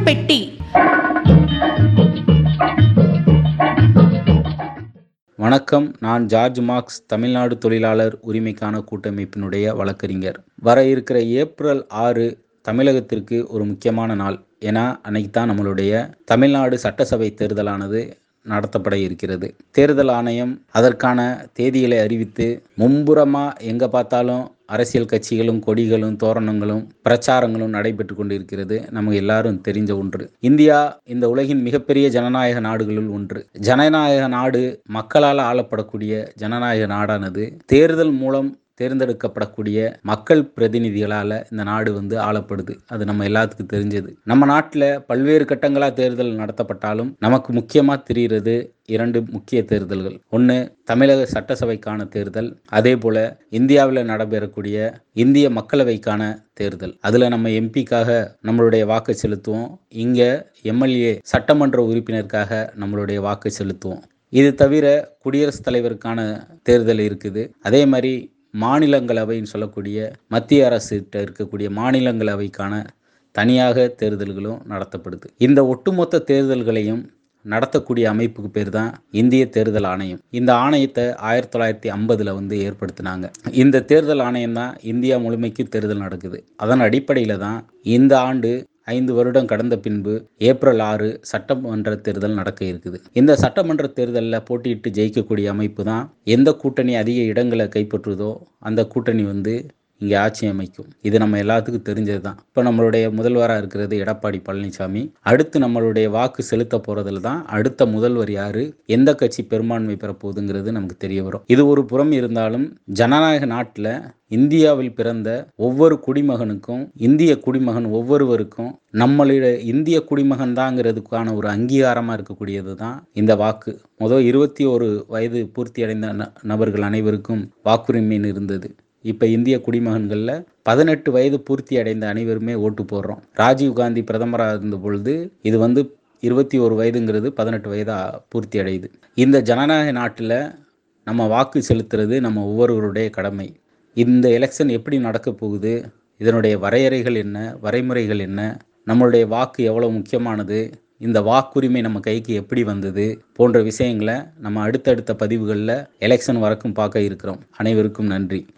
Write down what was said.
பெட்டி வணக்கம் நான் ஜார்ஜ் மார்க்ஸ் தமிழ்நாடு தொழிலாளர் உரிமைக்கான கூட்டமைப்பினுடைய வழக்கறிஞர் வர இருக்கிற ஏப்ரல் ஆறு தமிழகத்திற்கு ஒரு முக்கியமான நாள் ஏன்னா அன்னைக்கு தான் நம்மளுடைய தமிழ்நாடு சட்டசபை தேர்தலானது நடத்தப்பட இருக்கிறது தேர்தல் ஆணையம் அதற்கான தேதிகளை அறிவித்து மும்புறமா எங்க பார்த்தாலும் அரசியல் கட்சிகளும் கொடிகளும் தோரணங்களும் பிரச்சாரங்களும் நடைபெற்று கொண்டிருக்கிறது நமக்கு எல்லாரும் தெரிஞ்ச ஒன்று இந்தியா இந்த உலகின் மிகப்பெரிய ஜனநாயக நாடுகளுள் ஒன்று ஜனநாயக நாடு மக்களால் ஆளப்படக்கூடிய ஜனநாயக நாடானது தேர்தல் மூலம் தேர்ந்தெடுக்கப்படக்கூடிய மக்கள் பிரதிநிதிகளால் இந்த நாடு வந்து ஆளப்படுது அது நம்ம எல்லாத்துக்கும் தெரிஞ்சது நம்ம நாட்டில் பல்வேறு கட்டங்களாக தேர்தல் நடத்தப்பட்டாலும் நமக்கு முக்கியமாக தெரிகிறது இரண்டு முக்கிய தேர்தல்கள் ஒன்று தமிழக சட்டசபைக்கான தேர்தல் அதே போல இந்தியாவில் நடைபெறக்கூடிய இந்திய மக்களவைக்கான தேர்தல் அதில் நம்ம எம்பிக்காக நம்மளுடைய வாக்கு செலுத்துவோம் இங்கே எம்எல்ஏ சட்டமன்ற உறுப்பினருக்காக நம்மளுடைய வாக்கு செலுத்துவோம் இது தவிர குடியரசுத் தலைவருக்கான தேர்தல் இருக்குது அதே மாதிரி மாநிலங்களவைன்னு சொல்லக்கூடிய மத்திய அரசுகிட்ட இருக்கக்கூடிய மாநிலங்களவைக்கான தனியாக தேர்தல்களும் நடத்தப்படுது இந்த ஒட்டுமொத்த தேர்தல்களையும் நடத்தக்கூடிய அமைப்புக்கு பேர் தான் இந்திய தேர்தல் ஆணையம் இந்த ஆணையத்தை ஆயிரத்தி தொள்ளாயிரத்தி ஐம்பதில் வந்து ஏற்படுத்தினாங்க இந்த தேர்தல் ஆணையம் தான் இந்தியா முழுமைக்கு தேர்தல் நடக்குது அதன் அடிப்படையில் தான் இந்த ஆண்டு ஐந்து வருடம் கடந்த பின்பு ஏப்ரல் ஆறு சட்டமன்ற தேர்தல் நடக்க இருக்குது இந்த சட்டமன்ற தேர்தலில் போட்டியிட்டு ஜெயிக்கக்கூடிய அமைப்பு தான் எந்த கூட்டணி அதிக இடங்களை கைப்பற்றுதோ அந்த கூட்டணி வந்து இங்கே ஆட்சி அமைக்கும் இது நம்ம எல்லாத்துக்கும் தெரிஞ்சது தான் இப்போ நம்மளுடைய முதல்வராக இருக்கிறது எடப்பாடி பழனிசாமி அடுத்து நம்மளுடைய வாக்கு செலுத்த போகிறதுல தான் அடுத்த முதல்வர் யாரு எந்த கட்சி பெரும்பான்மை பெறப்போகுதுங்கிறது நமக்கு தெரிய வரும் இது ஒரு புறம் இருந்தாலும் ஜனநாயக நாட்டில் இந்தியாவில் பிறந்த ஒவ்வொரு குடிமகனுக்கும் இந்திய குடிமகன் ஒவ்வொருவருக்கும் நம்மளுடைய இந்திய குடிமகன் தாங்கிறதுக்கான ஒரு அங்கீகாரமாக இருக்கக்கூடியது தான் இந்த வாக்கு முதல் இருபத்தி ஒரு வயது பூர்த்தி அடைந்த ந- நபர்கள் அனைவருக்கும் வாக்குரிமைன்னு இருந்தது இப்போ இந்திய குடிமகன்களில் பதினெட்டு வயது பூர்த்தி அடைந்த அனைவருமே ஓட்டு போடுறோம் ராஜீவ் காந்தி பிரதமராக இருந்த பொழுது இது வந்து இருபத்தி ஒரு வயதுங்கிறது பதினெட்டு வயதாக பூர்த்தி அடையுது இந்த ஜனநாயக நாட்டில் நம்ம வாக்கு செலுத்துறது நம்ம ஒவ்வொருவருடைய கடமை இந்த எலெக்ஷன் எப்படி நடக்க போகுது இதனுடைய வரையறைகள் என்ன வரைமுறைகள் என்ன நம்மளுடைய வாக்கு எவ்வளோ முக்கியமானது இந்த வாக்குரிமை நம்ம கைக்கு எப்படி வந்தது போன்ற விஷயங்களை நம்ம அடுத்தடுத்த பதிவுகளில் எலெக்ஷன் வரைக்கும் பார்க்க இருக்கிறோம் அனைவருக்கும் நன்றி